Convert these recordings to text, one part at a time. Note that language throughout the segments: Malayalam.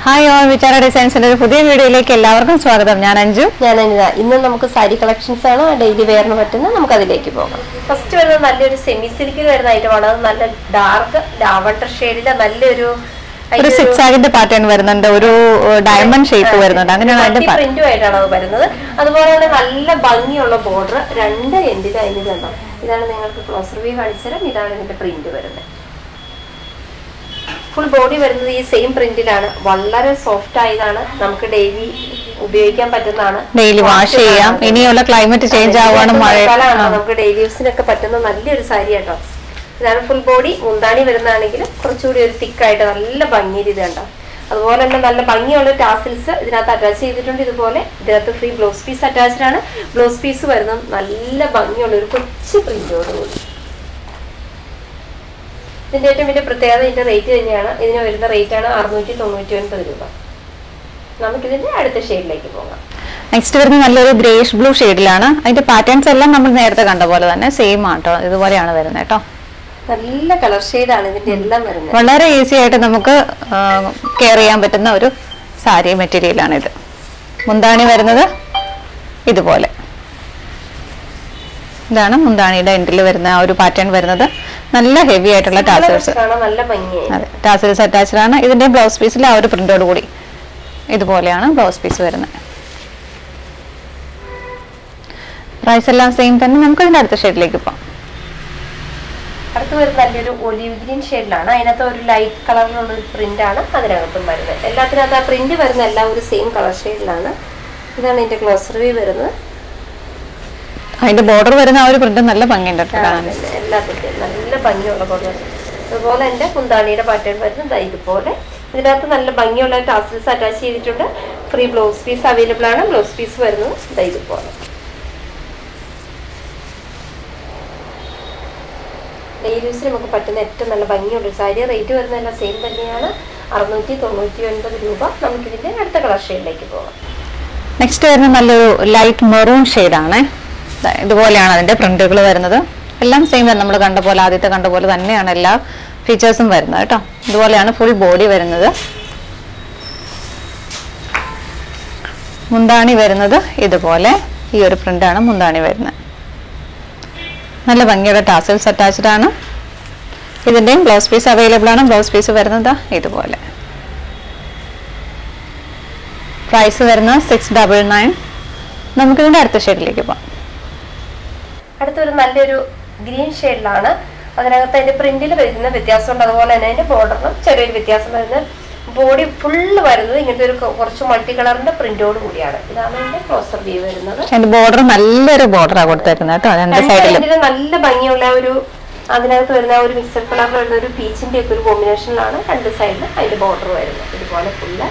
ഹായ് ഓൾ വിചാര ഡിസൈൻസിന്റെ ഒരു പുതിയ വീഡിയോയിലേക്ക് എല്ലാവർക്കും സ്വാഗതം ഞാൻ അഞ്ജു ഞാൻ അനിത ഇന്ന് നമുക്ക് സാരി കളക്ഷൻസ് ആണ് ഡെയിലി വെയറിന് പറ്റുന്ന നമുക്ക് അതിലേക്ക് പോകാം ഫസ്റ്റ് വരുന്നത് നല്ലൊരു സെമി സിൽക്കിൽ വരുന്ന ഐറ്റമാണ് അത് നല്ല ഡാർക്ക് ലാവണ്ടർ ഷെയ്ഡിലെ നല്ലൊരു ഒരു സിക്സ് ആഗിന്റെ പാറ്റേൺ വരുന്നുണ്ട് ഒരു ഡയമണ്ട് ഷേപ്പ് വരുന്നുണ്ട് അങ്ങനെയാണ് അതിന്റെ പാ- പ്രിന്റും ആയിട്ടാണ് അത് വരുന്നത് അതുപോലെ തന്നെ നല്ല ഭംഗിയുള്ള ബോർഡർ രണ്ട് എൻഡിലും അതിന് കണ്ടോ ഇതാണ് നിങ്ങൾക്ക് ക്ലോസർ വ്യൂ കാണിച്ചുതരാം ഇതാണ് ഇതിന്റെ പ്രിന്റ് വരുന്നത് ഫുൾ ബോഡി വരുന്നത് ഈ സെയിം പ്രിന്റിലാണ് വളരെ സോഫ്റ്റ് ആയതാണ് നമുക്ക് ഡെയിലി ഉപയോഗിക്കാൻ പറ്റുന്നതാണ് ഡെയിലി വാഷ് ചെയ്യാം ഇനിയുള്ള ക്ലൈമറ്റ് ചേഞ്ച് ആവുകയാണ് മഴ മഴക്കാലമാണ് നമുക്ക് ഡെയിലി യൂസിനൊക്കെ പറ്റുന്ന നല്ലൊരു സാരി കേട്ടോ ഇതാണ് ഫുൾ ബോഡി മുന്താണി വരുന്നതാണെങ്കിൽ കുറച്ചുകൂടി ഒരു തിക്കായിട്ട് നല്ല ഭംഗിയിൽ ഇത് കണ്ടോ അതുപോലെ തന്നെ നല്ല ഭംഗിയുള്ള ടാസിൽസ് ഇതിനകത്ത് അറ്റാച്ച് ചെയ്തിട്ടുണ്ട് ഇതുപോലെ ഇതിനകത്ത് ഫ്രീ ബ്ലൗസ് പീസ് അറ്റാച്ച്ഡ് ആണ് ബ്ലൗസ് പീസ് വരുന്നത് നല്ല ഭംഗിയുള്ള ഒരു കൊച്ചു പ്രിന്റോടുകൂടി ഇതിന്റെ ഏറ്റവും വലിയ പ്രത്യേകത ഇതിന്റെ റേറ്റ് തന്നെയാണ് ഇതിന് വരുന്ന റേറ്റ് ആണ് അറുന്നൂറ്റി തൊണ്ണൂറ്റി ഒൻപത് രൂപ നമുക്കിതിന്റെ അടുത്ത ഷെയ്ഡിലേക്ക് പോകാം നെക്സ്റ്റ് വരുന്നത് നല്ലൊരു ഗ്രേഷ് ബ്ലൂ ഷെയ്ഡിലാണ് അതിന്റെ പാറ്റേൺസ് എല്ലാം നമ്മൾ നേരത്തെ കണ്ട പോലെ തന്നെ സെയിം ആട്ടോ ഇതുപോലെയാണ് വരുന്നത് കേട്ടോ നല്ല കളർ ഷെയ്ഡാണ് ഇതിന്റെ എല്ലാം വരുന്നത് വളരെ ഈസി ആയിട്ട് നമുക്ക് കെയർ ചെയ്യാൻ പറ്റുന്ന ഒരു സാരി മെറ്റീരിയലാണ് ഇത് മുന്താണി വരുന്നത് ഇതുപോലെ ഇതാണ് മുന്താണിയുടെ എൻഡിൽ വരുന്ന ആ ഒരു പാറ്റേൺ വരുന്നത് നല്ല ഹെവി ആയിട്ടുള്ള ടാസേഴ്സ് കാണാൻ നല്ല ഭംഗിയായി അതെ ടാസൽസ് അറ്റാച്ച്ഡ് ആണ് ഇതിന്റെ ബ്ലൗസ് പീസിൽ ആ ഒരു പ്രിന്റോട് കൂടി ഇതുപോലെയാണ് ബ്ലൗസ് പീസ് വരുന്നത് പ്രൈസ് എല്ലാം സെയിം തന്നെ നമുക്ക് ഇതിന്റെ അടുത്ത ഷെയ്ഡിലേക്ക് പോകാം അടുത്ത് വരുന്ന നല്ലൊരു ഒലിവ് ഗ്രീൻ ഷെയ്ഡിലാണ് അതിനകത്ത് ഒരു ലൈറ്റ് കളറിലുള്ള ഒരു പ്രിന്റ് ആണ് അതിനകത്തും വരുന്നത് എല്ലാത്തിനകത്ത് ആ പ്രിന്റ് വരുന്ന എല്ലാം ഒരു സെയിം കളർ ഷെയ്ഡിലാണ് ഇതാണ് ഇതിന്റെ ക്ലോസ് റിവ്യൂ വരുന്നത് അതിന്റെ ബോർഡർ വരുന്ന ആ ഒരു പ്രിന്റ് നല്ല ഭംഗിയുണ്ട് കേട്ടോ കാണാൻ എല്ലാത്തിന്റെയും നല്ല ഭംഗിയുള്ള ബോർഡർ അതുപോലെ എൻ്റെ കുന്താണിയുടെ പാറ്റേൺ വരുന്നത് ദാ ഇതുപോലെ ഇതിനകത്ത് നല്ല ഭംഗിയുള്ള ടാസിൽസ് അറ്റാച്ച് ചെയ്തിട്ടുണ്ട് ഫ്രീ ബ്ലൗസ് പീസ് അവൈലബിൾ ആണ് ബ്ലൗസ് പീസ് വരുന്നത് ദാ ഇതുപോലെ ഡെയിലി യൂസിന് നമുക്ക് പറ്റുന്ന ഏറ്റവും നല്ല ഭംഗിയുള്ള ഒരു സാരി റേറ്റ് വരുന്നതെല്ലാം സെയിം തന്നെയാണ് അറുന്നൂറ്റി തൊണ്ണൂറ്റി ഒൻപത് രൂപ നമുക്കിതിൻ്റെ അടുത്ത കളർ ഷെയ്ഡിലേക്ക് പോകാം നെക്സ്റ്റ് വരുന്ന നല്ലൊരു ലൈറ്റ് മെറൂൺ ആണ് ഇതുപോലെയാണ് അതിന്റെ പ്രിന്റുകൾ വരുന്നത് എല്ലാം സെയിം തന്നെ നമ്മൾ കണ്ട പോലെ ആദ്യത്തെ കണ്ട പോലെ തന്നെയാണ് എല്ലാ ഫീച്ചേഴ്സും വരുന്നത് കേട്ടോ ഇതുപോലെയാണ് ഫുൾ ബോഡി വരുന്നത് മുന്താണി വരുന്നത് ഇതുപോലെ ഈ ഒരു പ്രിന്റാണ് മുന്താണി വരുന്നത് നല്ല ഭംഗിയുടെ ടാസൽസ് അറ്റാച്ച്ഡ് ആണ് ഇതിൻ്റെയും ബ്ലൗസ് പീസ് അവൈലബിൾ ആണ് ബ്ലൗസ് പീസ് വരുന്നത് ഇതുപോലെ പ്രൈസ് വരുന്നത് സിക്സ് ഡബിൾ നയൻ നമുക്കിതിൻ്റെ അടുത്ത ഷെയ്ഡിലേക്ക് പോകാം അടുത്തൊരു നല്ലൊരു ഗ്രീൻ ഷെയ്ഡിലാണ് അതിനകത്ത് അതിന്റെ പ്രിന്റിൽ വരുന്ന വ്യത്യാസമുണ്ട് അതുപോലെ തന്നെ അതിന്റെ ബോർഡറിനും ചെറിയൊരു വ്യത്യാസം വരുന്നത് ബോഡി ഫുള്ള് വരുന്നത് ഇങ്ങനത്തെ ഒരു കൊ- കുറച്ച് മൾട്ടി കളറിന്റെ പ്രിന്റോട് കൂടിയാണ് ഇതാണ് ഇതിന്റെ ക്ലോസർ വ്യൂ വരുന്നത് അതിന്റെ ബോർഡർ നല്ലൊരു ബോർഡറാണ് കൊടുത്തേക്കുന്നത് കേട്ടോ രണ്ട് രണ്ട് സൈഡിലും സൈഡിലും നല്ല ഭംഗിയുള്ള ഒരു അതിനകത്ത് വരുന്ന ആ ഒരു മിക്സഡ് കളറിൽ വരുന്ന ഒരു പീച്ചിന്റെ ഒക്കെ ഒരു കോമ്പിനേഷനിലാണ് രണ്ട് സൈഡിലും അതിന്റെ ബോർഡർ വരുന്നത് ഇതുപോലെ ഫുള്ള്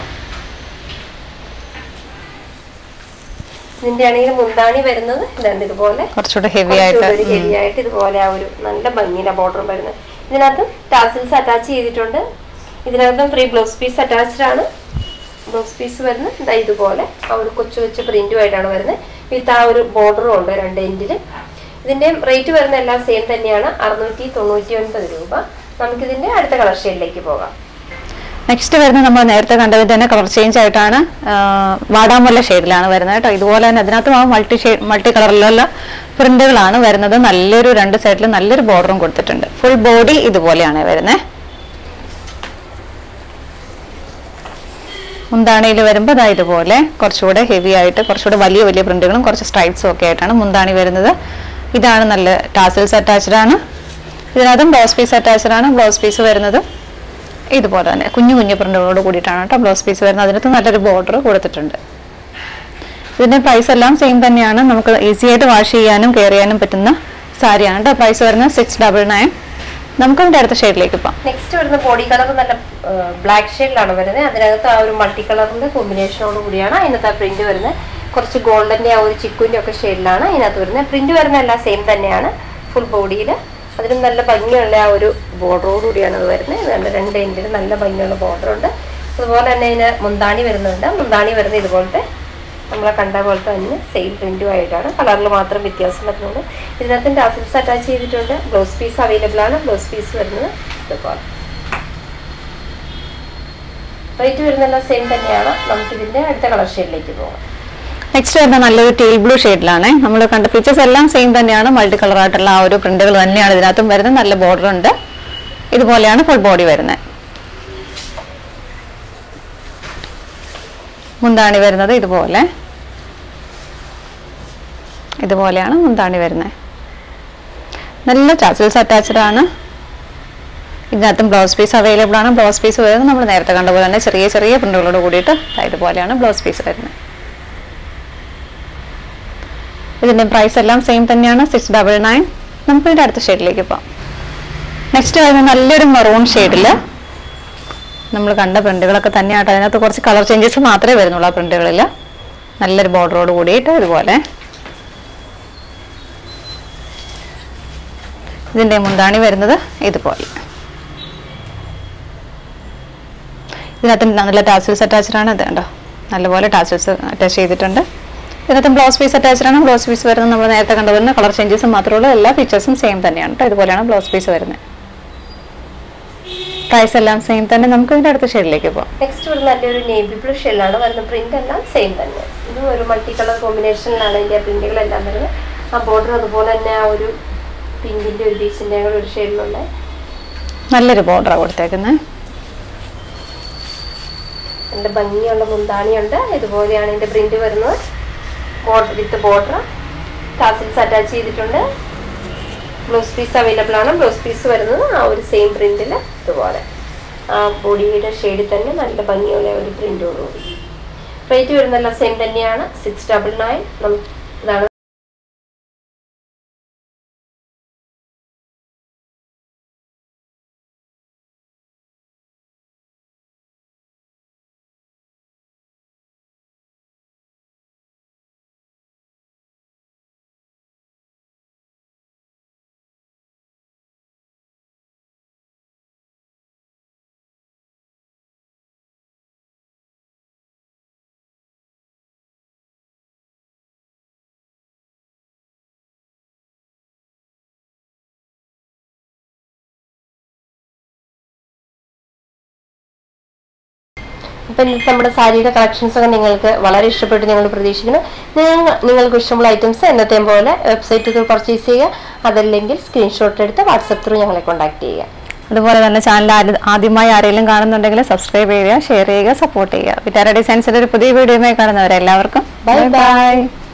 ഇതിന്റെ ആണെങ്കിൽ മുന്താണി വരുന്നത് ഇതാണ് ഇതുപോലെ കുറച്ചുകൂടെ ഹെവി ആയിട്ട് കുറച്ചുകൂടി ഒരു heavy ആയിട്ട് ഇതുപോലെ ആ ഒരു നല്ല ഭംഗിയിലെ ബോർഡർ വരുന്നത് ഇതിനകത്ത് ടാസിൽസ് അറ്റാച്ച് ചെയ്തിട്ടുണ്ട് ഇതിനകത്തും ഫ്രീ ബ്ലൗസ് പീസ് അറ്റാച്ച്ഡ് ആണ് ബ്ലൗസ് പീസ് വരുന്നത് ഇതാ ഇതുപോലെ ആ ഒരു കൊച്ചു കൊച്ചു പ്രിന്റുമായിട്ടാണ് വരുന്നത് വിത്ത് ആ ഒരു ബോർഡറും ഉണ്ട് രണ്ട് എൻഡിൽ ഇതിന്റെ റേറ്റ് വരുന്ന എല്ലാം സെയിം തന്നെയാണ് അറുന്നൂറ്റി തൊണ്ണൂറ്റി ഒൻപത് രൂപ നമുക്കിതിന്റെ അടുത്ത കളർ ഷെയ്ഡിലേക്ക് പോകാം നെക്സ്റ്റ് വരുന്നത് നമ്മൾ നേരത്തെ കണ്ടതിൽ തന്നെ കളർ ചേഞ്ച് ആയിട്ടാണ് ആ, വാടാമുല്ല ഷെയ്ഡിലാണ് വരുന്നത് കേട്ടോ ഇതുപോലെ തന്നെ അതിനകത്ത് ആ മൾട്ടി ഷെയ്ഡ് മൾട്ടി കളറിലുള്ള പ്രിന്റുകളാണ് വരുന്നത് നല്ലൊരു രണ്ട് സൈഡിലും നല്ലൊരു ബോർഡറും കൊടുത്തിട്ടുണ്ട് ഫുൾ ബോഡി ഇതുപോലെയാണ് വരുന്നത് മുന്താണിയിൽ വരുമ്പോൾ അതാ ഇതുപോലെ കുറച്ചുകൂടെ ഹെവി ആയിട്ട് കുറച്ചുകൂടെ വലിയ വലിയ പ്രിന്റുകളും കുറച്ച് സ്ട്രൈപ്സും ഒക്കെ ആയിട്ടാണ് മുന്താണി വരുന്നത് ഇതാണ് നല്ല ടാസിൽസ് അറ്റാച്ച്ഡ് ആണ് ഇതിനകത്തും ബ്ലൗസ് പീസ് അറ്റാച്ച്ഡ് ആണ് ബ്ലൗസ് പീസ് വരുന്നത് ഇതുപോലെ തന്നെ കുഞ്ഞു കുഞ്ഞു പ്രിന്റുകളോട് കൂടിയിട്ടാണ് കേട്ടോ ബ്ലൗസ് പീസ് വരുന്നത് അതിനകത്ത് നല്ലൊരു ബോർഡർ കൊടുത്തിട്ടുണ്ട് ഇതിന്റെ പ്രൈസ് എല്ലാം സെയിം തന്നെയാണ് നമുക്ക് ഈസി ആയിട്ട് വാഷ് ചെയ്യാനും കെയർ ചെയ്യാനും പറ്റുന്ന സാരിയാണ് കേട്ടോ പ്രൈസ് വരുന്നത് സിക്സ് ഡബിൾ നയൻ നമുക്ക് അതിന്റെ അടുത്ത ഷെയ്ഡിലേക്ക് പോകാം നെക്സ്റ്റ് വരുന്ന ബോഡി കളർ നല്ല ബ്ലാക്ക് ഷെയ്ഡിലാണ് വരുന്നത് അതിനകത്ത് ആ ഒരു മൾട്ടി കളറിന്റെ കോമ്പിനേഷനോട് കൂടിയാണ് അതിനകത്ത് ആ പ്രിന്റ് വരുന്നത് കുറച്ച് ഗോൾഡന്റെ ആ ഒരു ചിക്കുവിന്റെ ഒക്കെ ഷെയ്ഡിലാണ് അതിനകത്ത് വരുന്നത് പ്രിന്റ് വരുന്ന എല്ലാം സെയിം തന്നെയാണ് ഫുൾ ബോഡിയിൽ അതിലും നല്ല ഭംഗിയുള്ള ആ ഒരു ബോർഡറോട് കൂടിയാണ് അത് വരുന്നത് ഇതുണ്ട് രണ്ട് എൻഡിൽ നല്ല ഭംഗിയുള്ള ബോർഡർ ഉണ്ട് അതുപോലെ തന്നെ ഇതിന് മുന്താണി വരുന്നുണ്ട് മുന്താണി വരുന്നത് ഇതുപോലത്തെ നമ്മളെ കണ്ട പോലത്തെ തന്നെ സെയിം പ്രിന്റും ആയിട്ടാണ് കളറിൽ മാത്രം വ്യത്യാസം വരുന്നുള്ളൂ ഇതിനകത്ത് ടാസിൽസ് അറ്റാച്ച് ചെയ്തിട്ടുണ്ട് ബ്ലൗസ് പീസ് അവൈലബിൾ ആണ് ബ്ലൗസ് പീസ് വരുന്നത് ഇതുപോലെ റേറ്റ് വരുന്നതെല്ലാം സെയിം തന്നെയാണ് നമുക്ക് ഇതിന്റെ അടുത്ത കളർ ഷെയ്ഡിലേക്ക് പോകാം നെക്സ്റ്റ് വരുന്ന നല്ലൊരു ടീൽ ബ്ലൂ ഷെയ്ഡിലാണ് നമ്മൾ കണ്ട ഫീച്ചേഴ്സ് എല്ലാം സെയിം തന്നെയാണ് മൾട്ടി കളർ ആയിട്ടുള്ള ആ ഒരു പ്രിന്റുകൾ തന്നെയാണ് ഇതിനകത്തും വരുന്നത് നല്ല ബോർഡർ ഉണ്ട് ഇതുപോലെയാണ് ഫുൾ ബോഡി വരുന്നത് മുന്താണി വരുന്നത് ഇതുപോലെ ഇതുപോലെയാണ് മുന്താണി വരുന്നത് നല്ല ചാച്ചൽസ് അറ്റാച്ച്ഡ് ആണ് ഇതിനകത്തും ബ്ലൗസ് പീസ് അവൈലബിൾ ആണ് ബ്ലൗസ് പീസ് വരുന്നത് നമ്മൾ നേരത്തെ കണ്ട പോലെ തന്നെ ചെറിയ ചെറിയ പ്രിന്റുകളോട് കൂടിയിട്ട് ദാ ഇതുപോലെയാണ് ബ്ലൗസ് പീസ് വരുന്നത് ഇതിന്റെ പ്രൈസ് എല്ലാം സെയിം തന്നെയാണ് സിക്സ് ഡബിൾ നയൻ നമുക്ക് ഇതിന്റെ അടുത്ത ഷെയ്ഡിലേക്ക് പോകാം നെക്സ്റ്റ് വരുന്നത് നല്ലൊരു മെറൂൺ ഷെയ്ഡിൽ നമ്മൾ കണ്ട പ്രിന്റുകളൊക്കെ തന്നെയാട്ടോ അതിനകത്ത് കുറച്ച് കളർ ചേഞ്ചസ് മാത്രമേ വരുന്നുള്ളൂ ആ പ്രിന്റുകളിൽ നല്ലൊരു ബോർഡറോട് കൂടിയിട്ട് ഇതുപോലെ ഇതിന്റെ മുന്താണി വരുന്നത് ഇതുപോലെ ഇതിനകത്ത് നല്ല ടാസിൽസ് അറ്റാച്ച്ഡ് ആണ് ഇത് കണ്ടോ നല്ലപോലെ ടാസിൽസ് അറ്റാച്ച് ചെയ്തിട്ടുണ്ട് ഇതിനകത്ത് ബ്ലൗസ് പീസ് അറ്റാച്ച്ഡ് ആണ് ബ്ലൗസ് പീസ് വരുന്നത് നമ്മൾ നേരത്തെ കണ്ടുവരുന്ന കളർ ചേഞ്ചസ് മാത്രമേ ഉള്ളൂ എല്ലാ ഫീച്ചേഴ്സും സെയിം തന്നെയാണ് കേട്ടോ ഇതുപോലെയാണ് ബ്ലൗസ് പീസ് വരുന്നത് പ്രൈസ് എല്ലാം സെയിം തന്നെ നമുക്ക് ഇതിന്റെ അടുത്ത ഷെയ്ഡിലേക്ക് പോകാം നെക്സ്റ്റ് ഒരു നല്ലൊരു നേവി ബ്ലൂ ഷെയ്ഡിലാണ് വരുന്ന പ്രിന്റ് എല്ലാം സെയിം തന്നെ ഇതും ഒരു മൾട്ടി കളർ കോമ്പിനേഷനിലാണ് ഇതിന്റെ പ്രിന്റുകളെല്ലാം വരുന്നത് ആ ബോർഡർ അതുപോലെ തന്നെ ആ ഒരു പിങ്കിന്റെ ഒരു ബീച്ചിന്റെ കൂടെ ഒരു ഷെയ്ഡിലുള്ള നല്ലൊരു ബോർഡറാണ് കൊടുത്തേക്കുന്നത് നല്ല ഭംഗിയുള്ള മുന്താണിയുണ്ട് ഇതുപോലെയാണ് ഇതിന്റെ പ്രിന്റ് വരുന്നത് border with border tassels attach ചെയ്തിട്ടുണ്ട് ബ്ലൗസ് പീസ് അവൈലബിൾ ആണ് ബ്ലൗസ് പീസ് വരുന്നത് ആ ഒരു സെയിം പ്രിന്റിൽ ഇതുപോലെ ആ ബോഡിയുടെ ഷെയ്ഡിൽ തന്നെ നല്ല ഭംഗിയുള്ള ഒരു പ്രിന്റോടുകൂടി റേറ്റ് വരുന്നതെല്ലാം സെയിം തന്നെയാണ് സിക്സ് ഡബിൾ നയൻ ഇതാണ് അപ്പം ഇന്നത്തെ നമ്മുടെ സാരിയുടെ കളക്ഷൻസ് ഒക്കെ നിങ്ങൾക്ക് വളരെ ഇഷ്ടപ്പെട്ട് ഞങ്ങൾ പ്രതീക്ഷിക്കുന്നു നിങ്ങൾ നിങ്ങൾക്ക് ഇഷ്ടമുള്ള ഐറ്റംസ് എന്നത്തെയും പോലെ വെബ്സൈറ്റിൽ പർച്ചേസ് ചെയ്യുക അതല്ലെങ്കിൽ സ്ക്രീൻഷോട്ട് എടുത്ത് വാട്സപ്പ് ത്രൂ ഞങ്ങളെ കോൺടാക്ട് ചെയ്യുക അതുപോലെ തന്നെ ചാനൽ ആദ്യമായി ആരെങ്കിലും കാണുന്നുണ്ടെങ്കിൽ സബ്സ്ക്രൈബ് ചെയ്യുക ഷെയർ ചെയ്യുക സപ്പോർട്ട് ചെയ്യുക വിറ്റാര ഡിസൈൻസിന്റെ ഒരു പുതിയ വീഡിയോയുമായി കാണുന്നവരെ എല്ലാവർക്കും ബൈ ബൈ